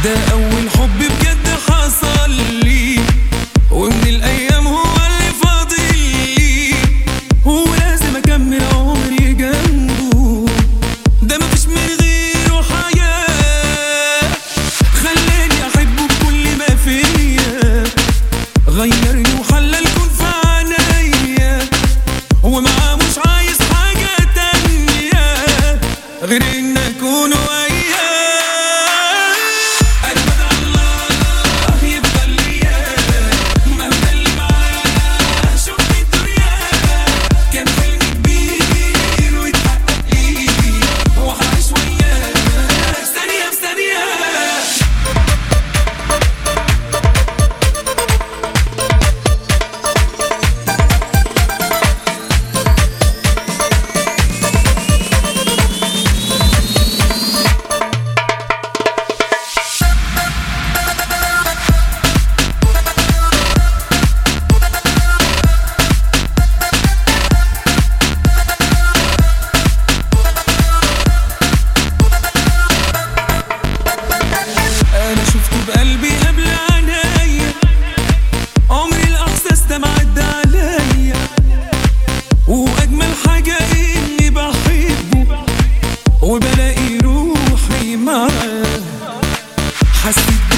ده أول حب بجد حصل لي ومن الأيام هو اللي فاضل لي ولازم أكمل عمري جنبه ده مفيش من غيره حياة خلاني أحبه بكل ما فيا غيرني وخلى الكون في عينيا ومعاه مش عايز حاجة تانية غير إن أكون وياه أنا بدعي الله يفضل ليا مهما اللي معاه شوف الدنيا كان حلم كبير واتحقق لي وهعيش وياه ثانية بثانية انا شفته بقلبي قبل عينيا عمري الاحساس ده معدى عليا واجمل حاجه اني بحبه وبلاقي روحي معاه حسيت